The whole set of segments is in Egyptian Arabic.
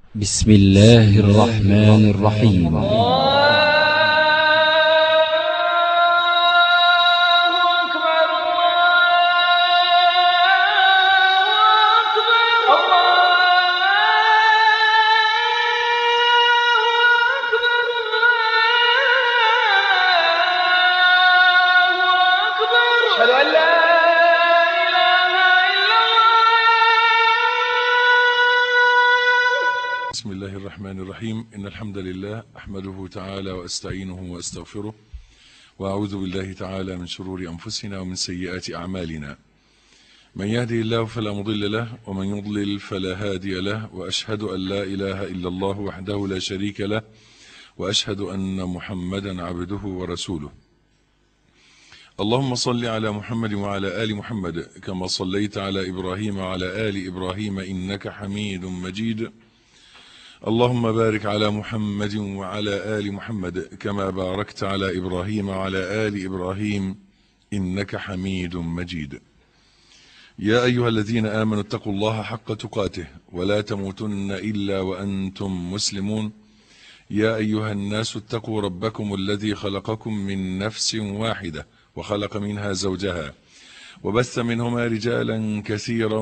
بسم الله الرحمن الرحيم أشهد أن لا إله إلا الله بسم الله الرحمن الرحيم إن الحمد لله أحمده تعالى وأستعينه وأستغفره وأعوذ بالله تعالى من شرور أنفسنا ومن سيئات أعمالنا من يهدي الله فلا مضل له ومن يضلل فلا هادي له وأشهد أن لا إله إلا الله وحده لا شريك له وأشهد أن محمدا عبده ورسوله اللهم صل على محمد وعلى آل محمد كما صليت على إبراهيم وعلى آل إبراهيم إنك حميد مجيد اللهم بارك على محمد وعلى آل محمد كما باركت على إبراهيم وعلى آل إبراهيم إنك حميد مجيد يا أيها الذين آمنوا اتقوا الله حق تقاته ولا تموتن إلا وأنتم مسلمون يا أيها الناس اتقوا ربكم الذي خلقكم من نفس واحدة وخلق منها زوجها وبث منهما رجالا كثيرا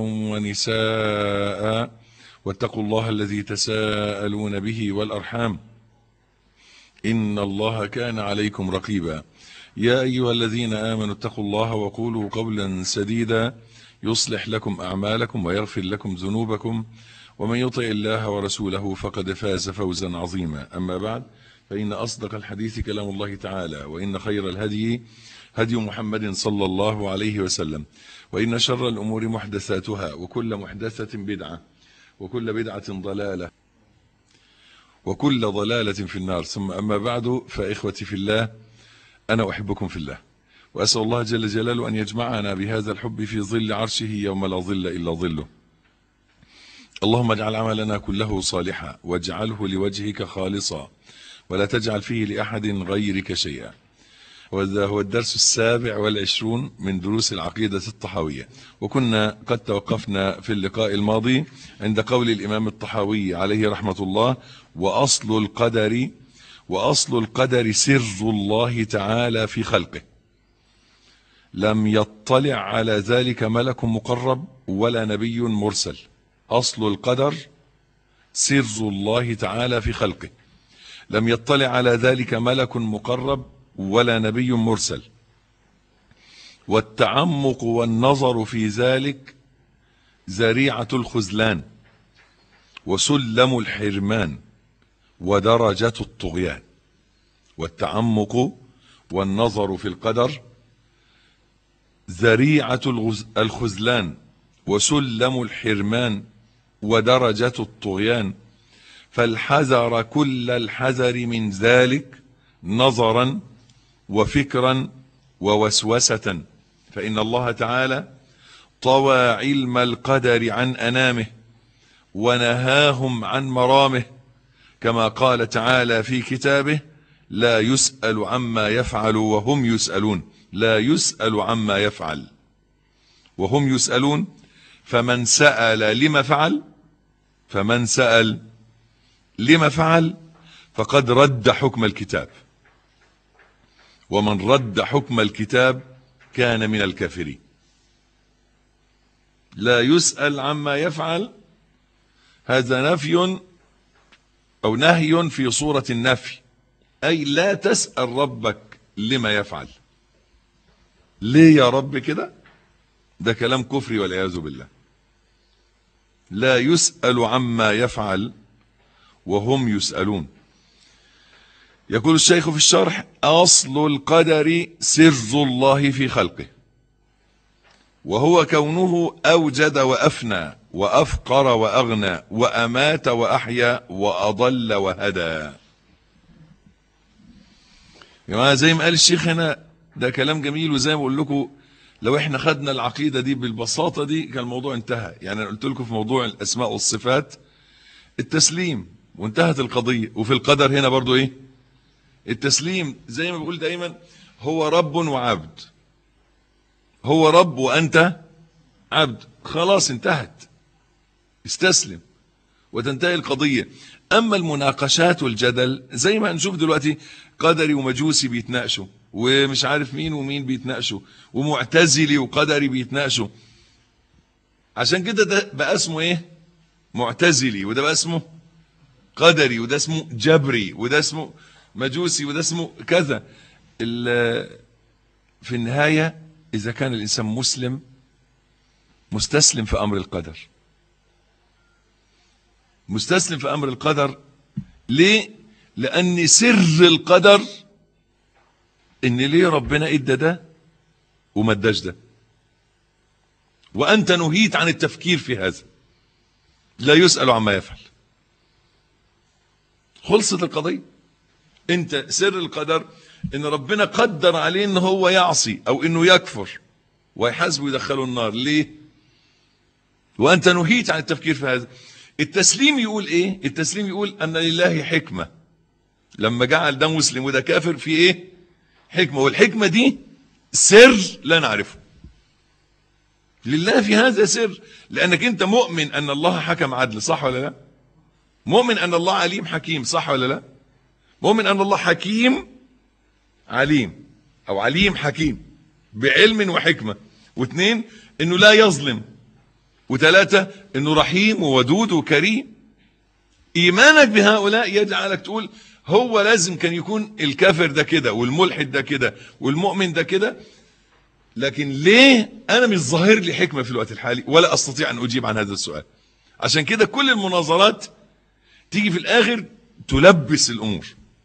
ونساء واتقوا الله الذي تساءلون به والأرحام إن الله كان عليكم رقيبا يا أيها الذين آمنوا اتقوا الله وقولوا قولا سديدا يصلح لكم أعمالكم ويغفر لكم ذنوبكم ومن يطع الله ورسوله فقد فاز فوزا عظيما أما بعد فإن أصدق الحديث كلام الله تعالى وإن خير الهدي هدي محمد صلى الله عليه وسلم وإن شر الأمور محدثاتها وكل محدثة بدعة وكل بدعة ضلالة وكل ضلالة في النار ثم أما بعد فإخوتي في الله أنا أحبكم في الله وأسأل الله جل جلاله أن يجمعنا بهذا الحب في ظل عرشه يوم لا ظل إلا ظله اللهم اجعل عملنا كله صالحا واجعله لوجهك خالصا ولا تجعل فيه لأحد غيرك شيئا وهذا هو الدرس السابع والعشرون من دروس العقيدة الطحاوية وكنا قد توقفنا في اللقاء الماضي عند قول الإمام الطحاوي عليه رحمة الله وأصل القدر وأصل القدر سر الله تعالى في خلقه لم يطلع على ذلك ملك مقرب ولا نبي مرسل أصل القدر سر الله تعالى في خلقه لم يطلع على ذلك ملك مقرب ولا نبي مرسل والتعمق والنظر في ذلك ذريعة الخذلان وسلم الحرمان ودرجة الطغيان والتعمق والنظر في القدر ذريعة الخذلان وسلم الحرمان ودرجة الطغيان فالحذر كل الحذر من ذلك نظرا وفكرا ووسوسة فإن الله تعالى طوى علم القدر عن أنامه ونهاهم عن مرامه كما قال تعالى في كتابه لا يسأل عما يفعل وهم يسألون لا يسأل عما يفعل وهم يسألون فمن سأل لما فعل فمن سأل لما فعل فقد رد حكم الكتاب ومن رد حكم الكتاب كان من الكافرين لا يسأل عما يفعل هذا نفي أو نهي في صورة النفي أي لا تسأل ربك لما يفعل ليه يا رب كده ده كلام كفري والعياذ بالله لا يسأل عما يفعل وهم يسألون يقول الشيخ في الشرح أصل القدر سر الله في خلقه وهو كونه أوجد وأفنى وأفقر وأغنى وأمات وأحيا وأضل وهدى يعني زي ما قال الشيخ هنا ده كلام جميل وزي ما بقول لكم لو احنا خدنا العقيدة دي بالبساطة دي كان الموضوع انتهى يعني انا قلت لكم في موضوع الأسماء والصفات التسليم وانتهت القضية وفي القدر هنا برضو ايه التسليم زي ما بقول دايما هو رب وعبد هو رب وأنت عبد خلاص انتهت استسلم وتنتهي القضية أما المناقشات والجدل زي ما هنشوف دلوقتي قدري ومجوسي بيتناقشوا ومش عارف مين ومين بيتناقشوا ومعتزلي وقدري بيتناقشوا عشان كده ده بقى اسمه ايه معتزلي وده بقى اسمه قدري وده اسمه جبري وده اسمه مجوسي وده اسمه كذا ال- في النهاية إذا كان الإنسان مسلم مستسلم في أمر القدر مستسلم في أمر القدر ليه؟ لأن سر القدر إن ليه ربنا إدى ده وما اداش ده وأنت نهيت عن التفكير في هذا لا يسأل عما يفعل خلصت القضية انت سر القدر ان ربنا قدر عليه ان هو يعصي او انه يكفر ويحاسبه يدخله النار ليه وانت نهيت عن التفكير في هذا التسليم يقول ايه التسليم يقول ان لله حكمة لما جعل ده مسلم وده كافر في ايه حكمة والحكمة دي سر لا نعرفه لله في هذا سر لانك انت مؤمن ان الله حكم عدل صح ولا لا مؤمن ان الله عليم حكيم صح ولا لا مؤمن ان الله حكيم عليم او عليم حكيم بعلم وحكمة واثنين انه لا يظلم وثلاثة انه رحيم وودود وكريم ايمانك بهؤلاء يجعلك تقول هو لازم كان يكون الكافر ده كده والملحد ده كده والمؤمن ده كده لكن ليه انا مش ظاهر لي حكمة في الوقت الحالي ولا استطيع ان اجيب عن هذا السؤال عشان كده كل المناظرات تيجي في الاخر تلبس الامور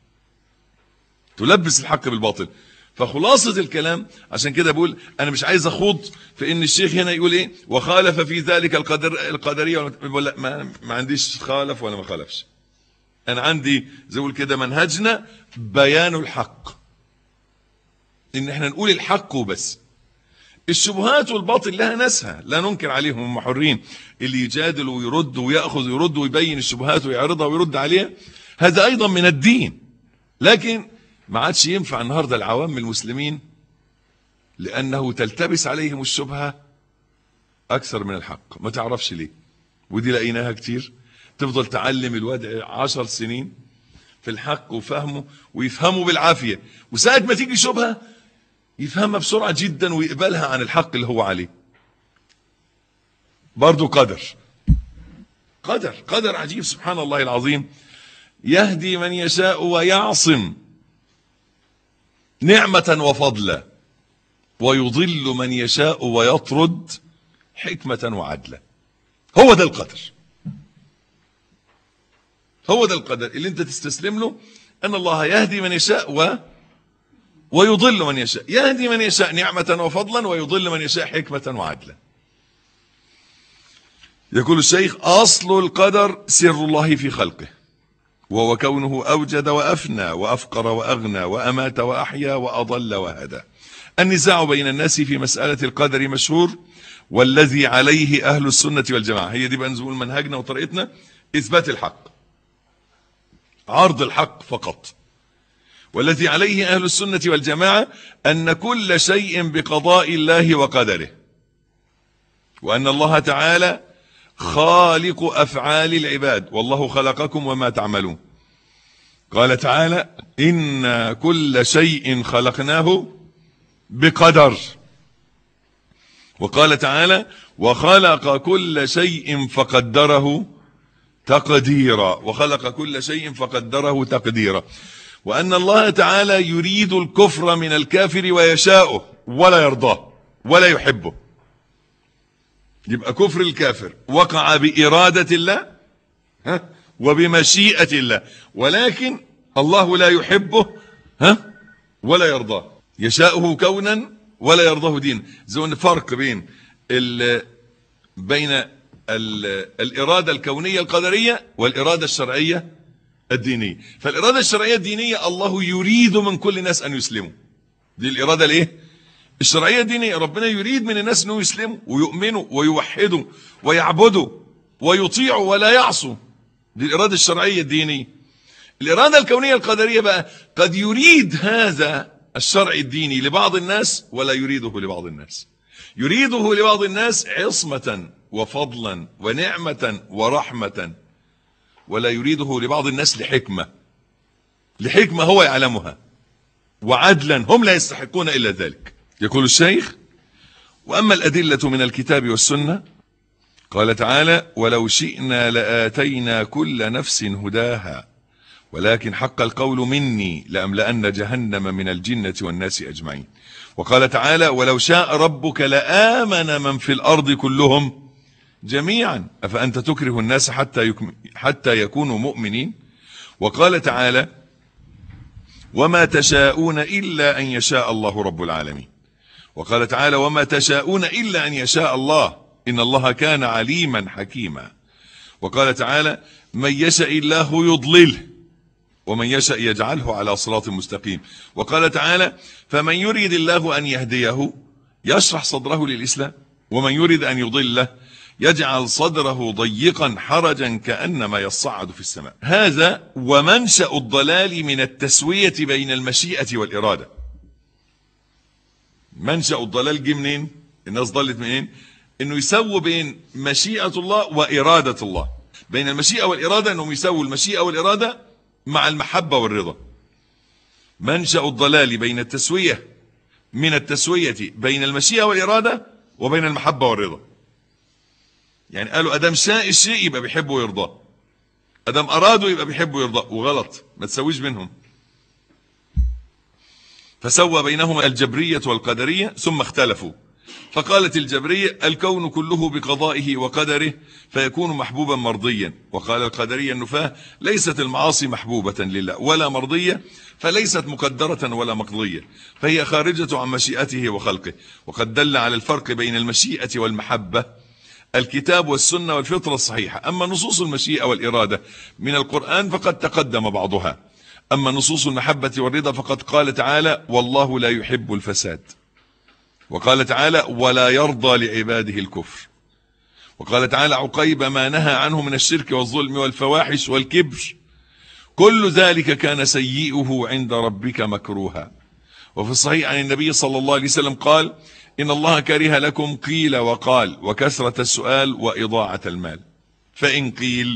تلبس الحق بالباطل فخلاصة الكلام عشان كده بقول انا مش عايز اخوض في ان الشيخ هنا يقول ايه وخالف في ذلك القدر القدرية ولا ما, ما عنديش خالف ولا ما خالفش انا عندي زي اقول كده منهجنا بيان الحق ان احنا نقول الحق وبس الشبهات والباطل لها ناسها لا ننكر عليهم هم حرين اللي يجادل ويرد ويأخذ ويرد ويبين الشبهات ويعرضها ويرد عليها هذا أيضا من الدين لكن ما عادش ينفع النهاردة العوام المسلمين لأنه تلتبس عليهم الشبهة أكثر من الحق ما تعرفش ليه ودي لقيناها كتير تفضل تعلم الواد عشر سنين في الحق وفهمه ويفهمه بالعافية وساعة ما تيجي شبهة يفهمها بسرعة جدا ويقبلها عن الحق اللي هو عليه برضو قدر قدر قدر عجيب سبحان الله العظيم يهدي من يشاء ويعصم نعمة وفضلا ويضل من يشاء ويطرد حكمة وعدلا هو ده القدر هو ده القدر اللي انت تستسلم له ان الله يهدي من يشاء و ويضل من يشاء يهدي من يشاء نعمة وفضلا ويضل من يشاء حكمة وعدلا يقول الشيخ أصل القدر سر الله في خلقه وهو كونه أوجد وأفنى وأفقر وأغنى وأمات وأحيا وأضل وهدى النزاع بين الناس في مسألة القدر مشهور والذي عليه أهل السنة والجماعة هي دي بقى نقول منهجنا وطريقتنا إثبات الحق عرض الحق فقط والذي عليه أهل السنة والجماعة أن كل شيء بقضاء الله وقدره وأن الله تعالى خالق أفعال العباد والله خلقكم وما تعملون قال تعالى إن كل شيء خلقناه بقدر وقال تعالى وخلق كل شيء فقدره تقديرا وخلق كل شيء فقدره تقديرا وأن الله تعالى يريد الكفر من الكافر ويشاؤه ولا يرضاه ولا يحبه يبقى كفر الكافر وقع بإرادة الله ها وبمشيئة الله ولكن الله لا يحبه ها ولا يرضاه يشاؤه كونا ولا يرضاه دينا زي الفرق بين ال بين ال الإرادة الكونية القدرية والإرادة الشرعية الدينية فالإرادة الشرعية الدينية الله يريد من كل الناس أن يسلموا دي الإرادة ليه الشرعية الدينية ربنا يريد من الناس أنه يسلموا ويؤمنوا ويوحدوا ويعبدوا ويطيعوا ولا يعصوا دي الإرادة الشرعية الدينية الإرادة الكونية القدرية بقى قد يريد هذا الشرع الديني لبعض الناس ولا يريده لبعض الناس يريده لبعض الناس عصمة وفضلا ونعمة ورحمة ولا يريده لبعض الناس لحكمة لحكمة هو يعلمها وعدلا هم لا يستحقون إلا ذلك يقول الشيخ وأما الأدلة من الكتاب والسنة قال تعالى ولو شئنا لآتينا كل نفس هداها ولكن حق القول مني لأملأن جهنم من الجنة والناس أجمعين وقال تعالى ولو شاء ربك لآمن من في الأرض كلهم جميعا أفأنت تكره الناس حتى, يكم حتى يكونوا مؤمنين وقال تعالى وما تشاءون إلا أن يشاء الله رب العالمين وقال تعالى وما تشاءون إلا أن يشاء الله إن الله كان عليما حكيما وقال تعالى من يشاء الله يضلله ومن يشاء يجعله على صراط مستقيم وقال تعالى فمن يريد الله أن يهديه يشرح صدره للإسلام ومن يريد أن يضله يجعل صدره ضيقا حرجا كأنما يصعد في السماء هذا ومنشأ الضلال من التسوية بين المشيئة والإرادة منشأ الضلال جه منين الناس ضلت منين انه يسووا بين مشيئة الله وإرادة الله بين المشيئة والإرادة انهم يسووا المشيئة والإرادة مع المحبة والرضا منشأ الضلال بين التسوية من التسوية بين المشيئة والإرادة وبين المحبة والرضا يعني قالوا أدام شاء الشيء يبقى بيحبه ويرضاه أدام أرادوا يبقى بيحبه ويرضاه وغلط ما تسويش بينهم فسوى بينهما الجبرية والقدرية ثم اختلفوا فقالت الجبرية الكون كله بقضائه وقدره فيكون محبوبا مرضيا وقال القدرية النفاه ليست المعاصي محبوبة لله ولا مرضية فليست مقدرة ولا مقضية فهي خارجة عن مشيئته وخلقه وقد دل على الفرق بين المشيئة والمحبة الكتاب والسنة والفطرة الصحيحة أما نصوص المشيئة والإرادة من القرآن فقد تقدم بعضها أما نصوص المحبة والرضا فقد قال تعالى والله لا يحب الفساد وقال تعالى ولا يرضى لعباده الكفر وقال تعالى عقيب ما نهى عنه من الشرك والظلم والفواحش والكبر كل ذلك كان سيئه عند ربك مكروها وفي الصحيح عن النبي صلى الله عليه وسلم قال إن الله كره لكم قيل وقال وكثرة السؤال وإضاعة المال فإن قيل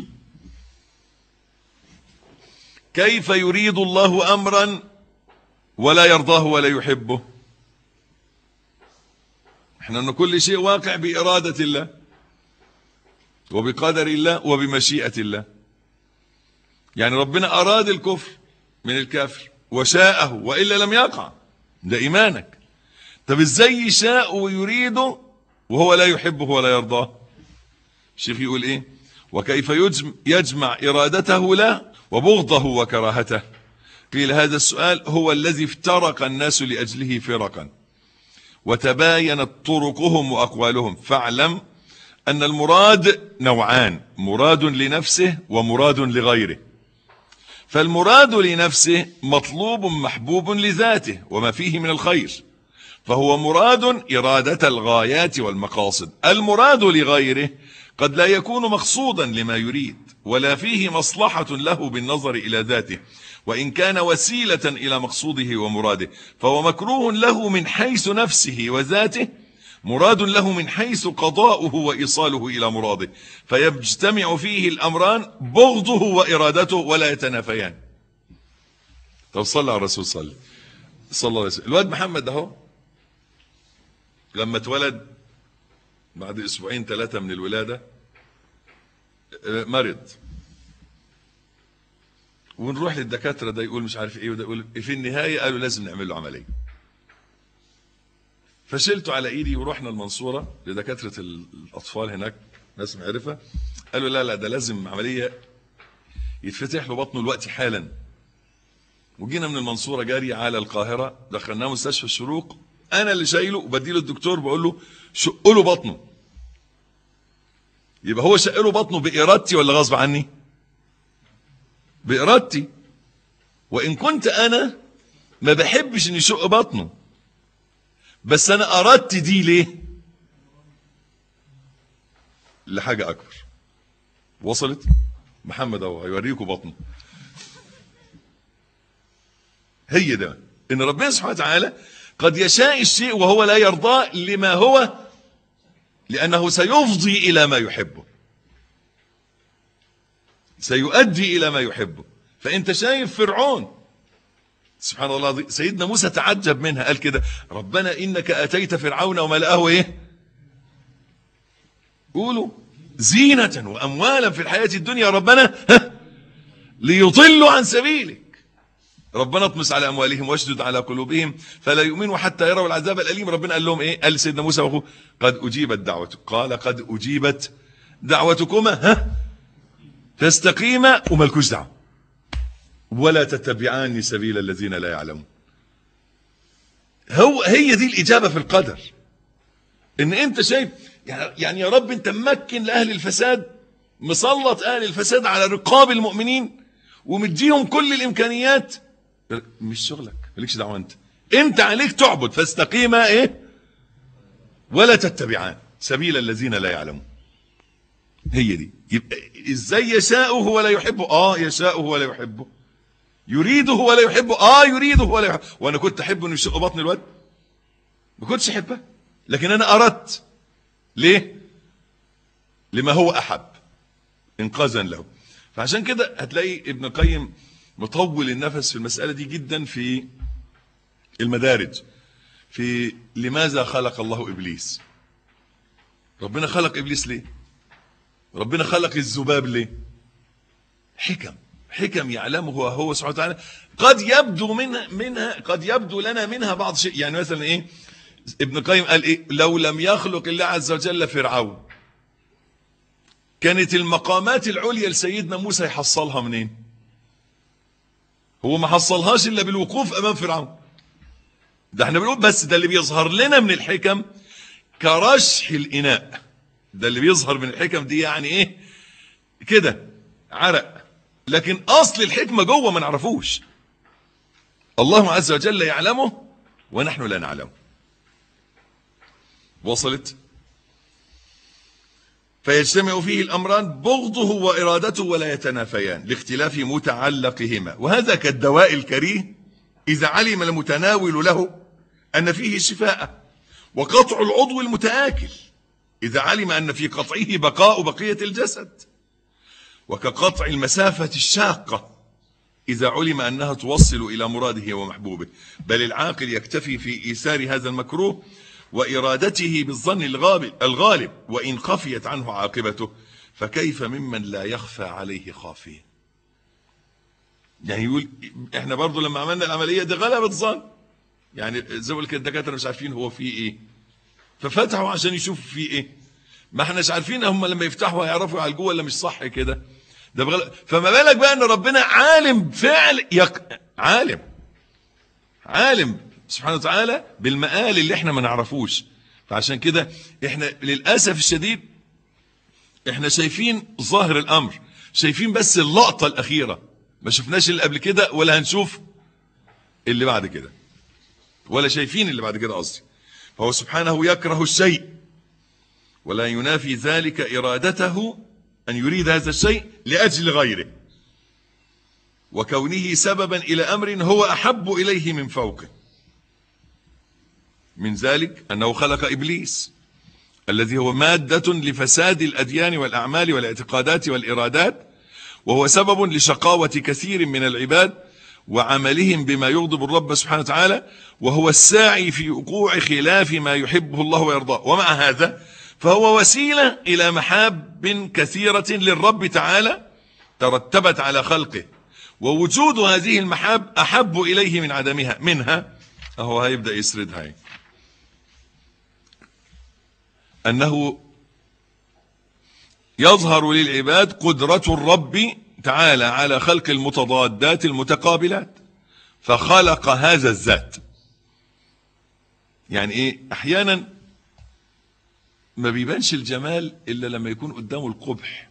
كيف يريد الله أمرا ولا يرضاه ولا يحبه احنا ان كل شيء واقع بإرادة الله وبقدر الله وبمشيئة الله يعني ربنا أراد الكفر من الكافر وشاءه وإلا لم يقع ده إيمانك طب ازاي يشاء ويريده وهو لا يحبه ولا يرضاه الشيخ يقول ايه وكيف يجمع, يجمع إرادته له وبغضه وكراهته قيل هذا السؤال هو الذي افترق الناس لأجله فرقا وتباينت طرقهم وأقوالهم فاعلم أن المراد نوعان مراد لنفسه ومراد لغيره فالمراد لنفسه مطلوب محبوب لذاته وما فيه من الخير فهو مراد إرادة الغايات والمقاصد المراد لغيره قد لا يكون مقصودا لما يريد ولا فيه مصلحة له بالنظر إلى ذاته وإن كان وسيلة إلى مقصوده ومراده فهو مكروه له من حيث نفسه وذاته مراد له من حيث قضاؤه وإيصاله إلى مراده فيجتمع فيه الأمران بغضه وإرادته ولا يتنافيان طب صلى على الرسول صلى صلى الله عليه وسلم الواد محمد ده هو لما اتولد بعد اسبوعين ثلاثة من الولادة مرض ونروح للدكاترة ده يقول مش عارف ايه وده يقول في النهاية قالوا لازم نعمل له عملية فشلته على ايدي ورحنا المنصورة لدكاترة الاطفال هناك ناس معرفة قالوا لا لا ده لازم عملية يتفتح له بطنه الوقت حالا وجينا من المنصورة جاري على القاهرة دخلناه مستشفى الشروق انا اللي شايله وبديله الدكتور بقول له شق له بطنه يبقى هو شق له بطنه بارادتي ولا غصب عني بارادتي وان كنت انا ما بحبش ان يشق بطنه بس انا اردت دي ليه لحاجه اكبر وصلت محمد اهو هيوريكم بطنه هي ده ان ربنا سبحانه وتعالى قد يشاء الشيء وهو لا يرضاه لما هو لأنه سيفضي إلى ما يحبه سيؤدي الى ما يحبه فانت شايف فرعون سبحان الله العظيم سيدنا موسى تعجب منها قال كده ربنا انك اتيت فرعون وملأه ايه قولوا زينة واموالا في الحياة الدنيا ربنا ها ليضلوا عن سبيلك ربنا اطمس على اموالهم واشدد على قلوبهم فلا يؤمنوا حتى يروا العذاب الاليم ربنا قال لهم ايه قال سيدنا موسى واخوه قد اجيبت دعوتك قال قد اجيبت دعوتكما ها فاستقيما وملكوش دعوه ولا تتبعان سبيل الذين لا يعلمون هو هي دي الاجابه في القدر ان انت شايف يعني يا رب انت ممكن لاهل الفساد مسلط اهل الفساد على رقاب المؤمنين ومديهم كل الامكانيات مش شغلك مالكش دعوه انت انت عليك تعبد فاستقيما ايه ولا تتبعان سبيل الذين لا يعلمون هي دي يبقى ازاي يشاءه ولا يحبه اه يشاءه ولا يحبه يريده ولا يحبه اه يريده ولا يحبه وانا كنت احب انه يشق بطن الواد ما كنتش احبها لكن انا اردت ليه لما هو احب انقاذا له فعشان كده هتلاقي ابن القيم مطول النفس في المسألة دي جدا في المدارج في لماذا خلق الله إبليس ربنا خلق إبليس ليه ربنا خلق الذباب ليه حكم حكم يعلمه هو سبحانه وتعالى قد يبدو منها, منها قد يبدو لنا منها بعض شيء يعني مثلا ايه ابن القيم قال ايه لو لم يخلق الله عز وجل فرعون كانت المقامات العليا لسيدنا موسى يحصلها منين هو ما حصلهاش الا بالوقوف امام فرعون ده احنا بنقول بس ده اللي بيظهر لنا من الحكم كرشح الاناء ده اللي بيظهر من الحكم دي يعني ايه كده عرق لكن اصل الحكمه جوه ما نعرفوش الله عز وجل يعلمه ونحن لا نعلمه وصلت فيجتمع فيه الأمران بغضه وإرادته ولا يتنافيان لاختلاف متعلقهما وهذا كالدواء الكريه إذا علم المتناول له أن فيه شفاء وقطع العضو المتآكل إذا علم أن في قطعه بقاء بقية الجسد وكقطع المسافة الشاقة إذا علم أنها توصل إلى مراده ومحبوبه بل العاقل يكتفي في إيسار هذا المكروه وإرادته بالظن الغالب, الغالب وإن خفيت عنه عاقبته فكيف ممن لا يخفى عليه خافية يعني يقول احنا برضو لما عملنا العملية دي غلبت ظن يعني زي ما كده الدكاترة مش عارفين هو فيه ايه ففتحوا عشان يشوفوا فيه ايه ما احناش عارفين هم لما يفتحوا هيعرفوا يعالجوه ولا مش صح كده ده بغل... فما بالك بقى ان ربنا عالم فعل يق... عالم عالم سبحانه وتعالى بالمقال اللي احنا ما نعرفوش فعشان كده احنا للاسف الشديد احنا شايفين ظاهر الامر شايفين بس اللقطه الاخيره ما شفناش اللي قبل كده ولا هنشوف اللي بعد كده ولا شايفين اللي بعد كده قصدي فهو سبحانه يكره الشيء ولا ينافي ذلك ارادته ان يريد هذا الشيء لاجل غيره وكونه سببا الى امر هو احب اليه من فوقه من ذلك أنه خلق إبليس الذي هو مادة لفساد الأديان والأعمال والاعتقادات والإرادات وهو سبب لشقاوة كثير من العباد وعملهم بما يغضب الرب سبحانه وتعالى وهو الساعي في وقوع خلاف ما يحبه الله ويرضاه ومع هذا فهو وسيلة إلى محاب كثيرة للرب تعالى ترتبت على خلقه ووجود هذه المحاب أحب إليه من عدمها منها هو هيبدأ يسردها هي. أنه يظهر للعباد قدرة الرب تعالى على خلق المتضادات المتقابلات فخلق هذا الذات يعني ايه احيانا ما بيبانش الجمال الا لما يكون قدامه القبح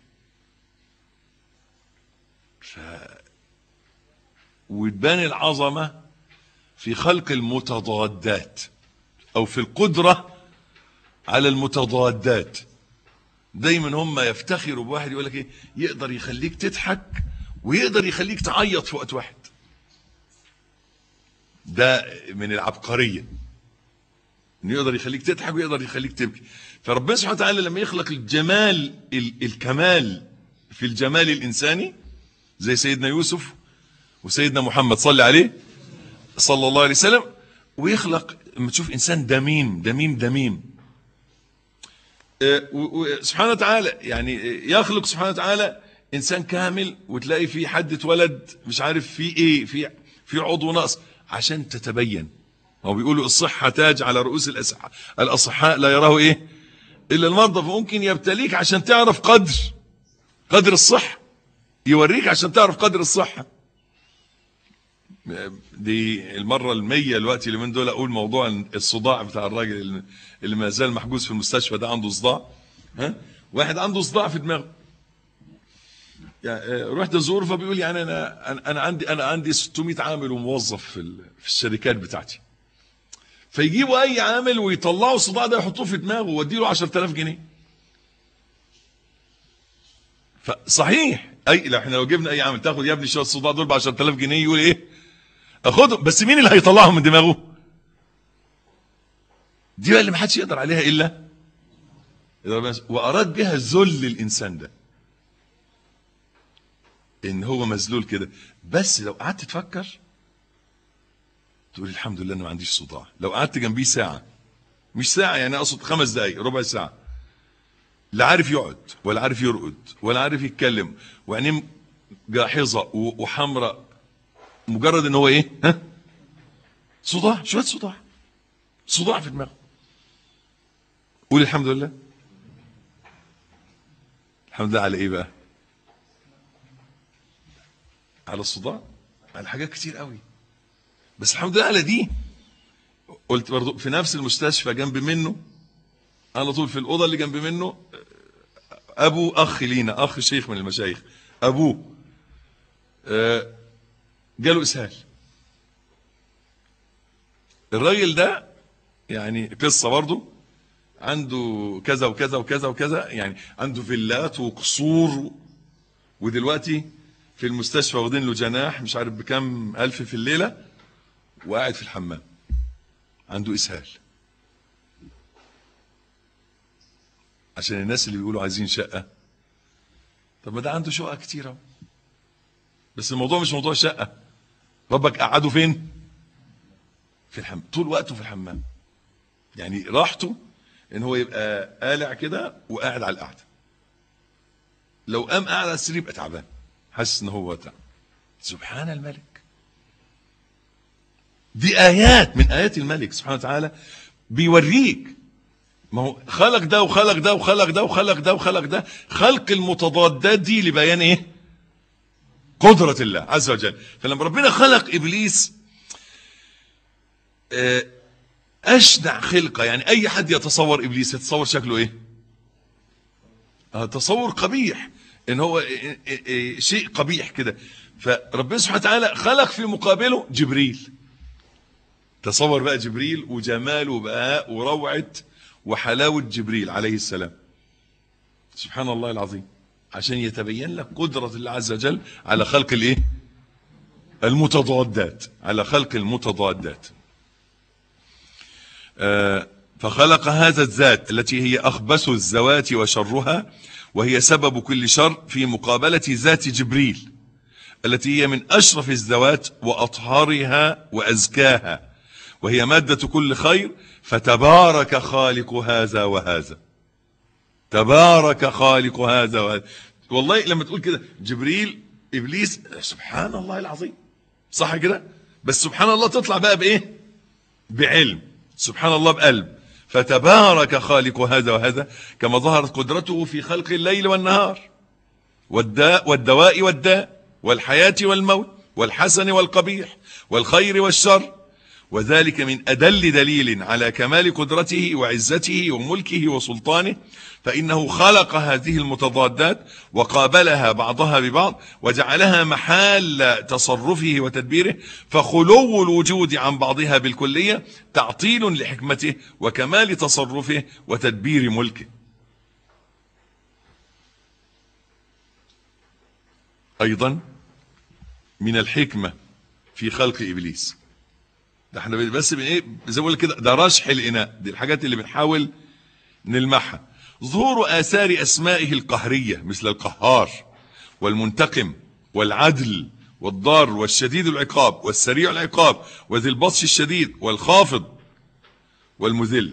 ف وتبان العظمه في خلق المتضادات او في القدره على المتضادات دايما هم يفتخروا بواحد يقول لك ايه يقدر يخليك تضحك ويقدر يخليك تعيط في وقت واحد ده من العبقريه انه يقدر يخليك تضحك ويقدر يخليك تبكي فربنا سبحانه وتعالى لما يخلق الجمال ال الكمال في الجمال الإنساني زي سيدنا يوسف وسيدنا محمد صلى عليه صلى الله عليه وسلم ويخلق لما تشوف إنسان دميم دميم دميم آه، و- و- سبحانه وتعالى يعني يخلق سبحانه وتعالى إنسان كامل وتلاقي في حد اتولد مش عارف في إيه في في عضو ناقص عشان تتبين هو بيقولوا الصحة تاج على رؤوس الأصحاء الأصحاء لا يراه إيه إلا المرضى فممكن يبتليك عشان تعرف قدر قدر الصحة يوريك عشان تعرف قدر الصحة دي المرة المية الوقت اللي من دول أقول موضوع الصداع بتاع الراجل اللي- اللي ما زال محجوز في المستشفى ده عنده صداع ها واحد عنده صداع في دماغه يعني آه، رحت ازوره فبيقول يعني انا انا أنا عندي انا عندي 600 عامل وموظف في ال- في الشركات بتاعتي فيجيبوا اي عامل ويطلعوا الصداع ده يحطوه في دماغه واديله 10000 جنيه فصحيح اي لو احنا لو جبنا اي عامل تاخد يا ابني شويه الصداع دول ب 10000 جنيه يقول ايه اخدهم بس مين اللي هيطلعهم من دماغه دي بقى اللي ما حدش يقدر عليها الا إلا ربنا سبحانه. واراد بها ذل الانسان ده ان هو مذلول كده بس لو قعدت تفكر تقول الحمد لله انا ما عنديش صداع لو قعدت جنبيه ساعه مش ساعه يعني اقصد خمس دقائق ربع ساعه لا عارف يقعد ولا عارف يرقد ولا عارف يتكلم وعينيه جاحظه و- وحمراء مجرد ان هو ايه ها صداع شويه صداع صداع في دماغه قول الحمد لله الحمد لله على ايه بقى على الصداع على حاجات كتير قوي بس الحمد لله على دي قلت برضو في نفس المستشفى جنب منه على طول في الأوضة اللي جنب منه أبو أخ لينا أخ شيخ من المشايخ أبوه آه، جاله إسهال الراجل ده يعني قصة برضو عنده كذا وكذا وكذا وكذا يعني عنده فيلات وقصور ودلوقتي في المستشفى واخدين له جناح مش عارف بكام ألف في الليلة وقاعد في الحمام عنده إسهال عشان الناس اللي بيقولوا عايزين شقة طب ما ده عنده شقة كتيرة بس الموضوع مش موضوع شقة ربك قعده فين في الحمام طول وقته في الحمام يعني راحته ان هو يبقى قالع كده وقاعد على القعده لو قام قاعد على السرير يبقى تعبان حاسس ان هو تعب سبحان الملك دي ايات من ايات الملك سبحانه وتعالى بيوريك ما هو خلق ده وخلق ده وخلق ده وخلق ده وخلق ده خلق المتضادات دي لبيان ايه قدرة الله عز وجل فلما ربنا خلق ابليس آه، اشنع خلقه يعني اي حد يتصور ابليس يتصور شكله ايه آه، تصور قبيح ان هو آه، آه، آه، شيء قبيح كده فربنا سبحانه وتعالى خلق في مقابله جبريل تصور بقى جبريل وجمال وبهاء وروعه وحلاوه جبريل عليه السلام سبحان الله العظيم عشان يتبين لك قدره الله عز وجل على خلق الايه المتضادات على خلق المتضادات آه، فخلق هذا الذات التي هي أخبث الذوات وشرها وهي سبب كل شر في مقابلة ذات جبريل التي هي من أشرف الذوات وأطهرها وأزكاها وهي مادة كل خير فتبارك خالق هذا وهذا تبارك خالق هذا وهذا والله لما تقول كده جبريل إبليس سبحان الله العظيم صح كده بس سبحان الله تطلع بقى بإيه بعلم سبحان الله بقلب فتبارك خالق هذا وهذا كما ظهرت قدرته في خلق الليل والنهار والداء والدواء والداء والحياة والموت والحسن والقبيح والخير والشر وذلك من أدل دليل على كمال قدرته وعزته وملكه وسلطانه فإنه خلق هذه المتضادات وقابلها بعضها ببعض وجعلها محال تصرفه وتدبيره فخلو الوجود عن بعضها بالكلية تعطيل لحكمته وكمال تصرفه وتدبير ملكه أيضا من الحكمة في خلق إبليس ده احنا بس بن ايه زي ما بقول كده ده رشح الاناء دي الحاجات اللي بنحاول نلمحها ظهور اثار اسمائه القهريه مثل القهار والمنتقم والعدل والضار والشديد العقاب والسريع العقاب وذي البطش الشديد والخافض والمذل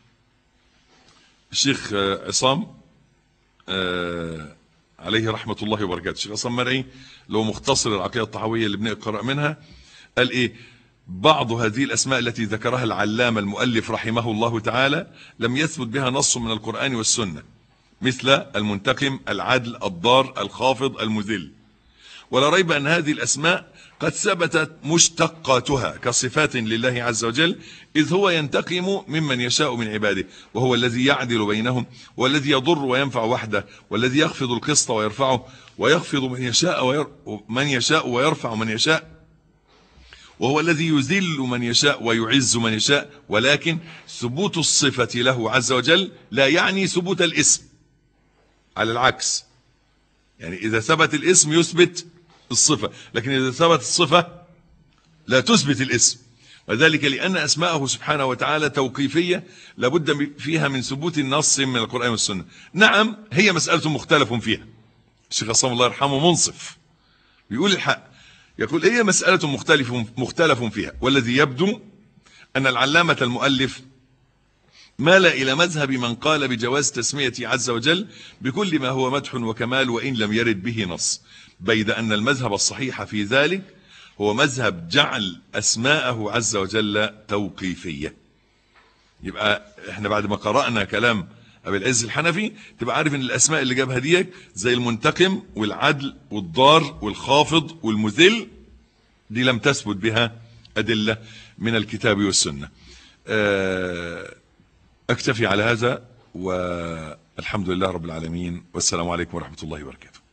الشيخ آه، عصام آه، عليه رحمة الله وبركاته الشيخ عصام مرعي لو مختصر العقيدة الطحاوية اللي بنقرأ منها قال ايه بعض هذه الأسماء التي ذكرها العلامة المؤلف رحمه الله تعالى لم يثبت بها نص من القرآن والسنة مثل المنتقم العدل الضار الخافض المذل ولا ريب أن هذه الأسماء قد ثبتت مشتقاتها كصفات لله عز وجل إذ هو ينتقم ممن يشاء من عباده وهو الذي يعدل بينهم والذي يضر وينفع وحده والذي يخفض القسط ويرفعه ويخفض من يشاء وير من يشاء ويرفع من يشاء وهو الذي يذل من يشاء ويعز من يشاء ولكن ثبوت الصفة له عز وجل لا يعني ثبوت الاسم على العكس يعني إذا ثبت الاسم يثبت الصفة لكن إذا ثبت الصفة لا تثبت الاسم وذلك لأن أسماءه سبحانه وتعالى توقيفية لابد فيها من ثبوت النص من القرآن والسنة نعم هي مسألة مختلف فيها الشيخ عصام الله يرحمه منصف بيقول الحق يقول هي مسألة مختلف مختلف فيها والذي يبدو أن العلامة المؤلف مال إلى مذهب من قال بجواز تسمية عز وجل بكل ما هو مدح وكمال وإن لم يرد به نص بيد أن المذهب الصحيح في ذلك هو مذهب جعل أسماءه عز وجل توقيفية يبقى احنا بعد ما قرأنا كلام أبي العز الحنفي تبقى عارف ان الأسماء اللي جابها ديك زي المنتقم والعدل والضار والخافض والمذل دي لم تثبت بها أدلة من الكتاب والسنة آه، أكتفي على هذا والحمد لله رب العالمين والسلام عليكم ورحمة الله وبركاته